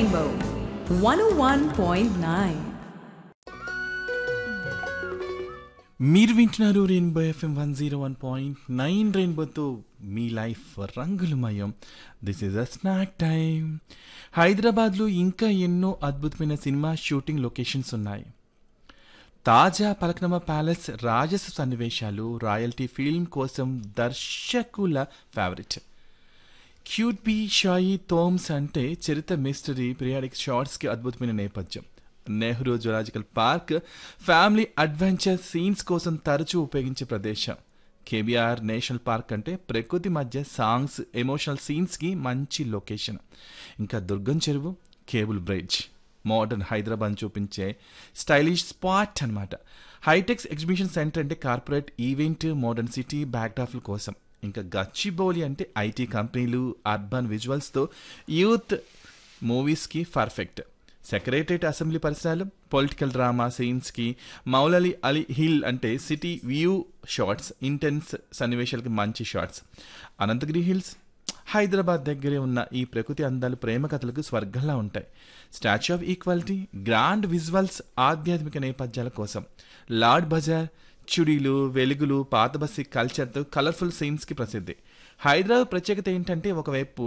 Rainbow 101.9. మీరు వింటున్నారు Rainbow FM one zero one point nine రెయిన్బోతో మీ లైఫ్ రంగులమయం this is a snack time హైదరాబాద్లో ఇంకా ఎన్నో అద్భుతమైన సినిమా షూటింగ్ లొకేషన్స్ ఉన్నాయి తాజా పలకనమ ప్యాలెస్ రాజస సన్నివేశాలు రాయల్టీ ఫిల్మ్ కోసం దర్శకుల favourite Qutb Shahi tombs అంటే చరిత్ర మిస్టరీ పీరియాడిక్ షార్ట్స్కి అద్భుతమైన నేపథ్యం Nehru zoological park family adventure scenes కోసం తరచూ ఉపయోగించే ప్రదేశం కేబీఆర్ నేషనల్ పార్క్ అంటే ప్రకృతి మధ్య సాంగ్స్ ఎమోషనల్ సీన్స్కి మంచి లొకేషన్ ఇంకా దుర్గం చెరువు కేబుల్ బ్రిడ్జ్ మోడర్న్ హైదరాబాద్ చూపించే స్టైలిష్ స్పాట్ అన్నమాట హైటెక్స్ ఎగ్జిబిషన్ సెంటర్ అంటే కార్పొరేట్ ఈవెంట్ మోడర్న్ సిటీ బ్యాక్డ్రాఫ్ల కోసం ఇంకా గచ్చిబౌలి అంటే ఐటీ కంపెనీలు అర్బన్ విజువల్స్తో యూత్ మూవీస్కి పర్ఫెక్ట్ సెక్రటరేట్ అసెంబ్లీ పరిసరాలు పొలిటికల్ డ్రామా సీన్స్కి మౌలలి అలీ హిల్ అంటే సిటీ వ్యూ షార్ట్స్ ఇంటెన్స్ సన్నివేశాలకి మంచి షార్ట్స్ అనంతగిరి హిల్స్ హైదరాబాద్ దగ్గరే ఉన్న ఈ ప్రకృతి అందాలు ప్రేమ కథలకు స్వర్గంలా ఉంటాయి statue of equality grand visuals ఆధ్యాత్మిక నేపథ్యాల కోసం లార్డ్ బజార్ చుడీలు వెలుగులు పాత బస్సి కల్చర్తో కలర్ఫుల్ సీన్స్కి ప్రసిద్ధి హైదరాబాద్ ప్రత్యేకత ఏంటంటే ఒకవైపు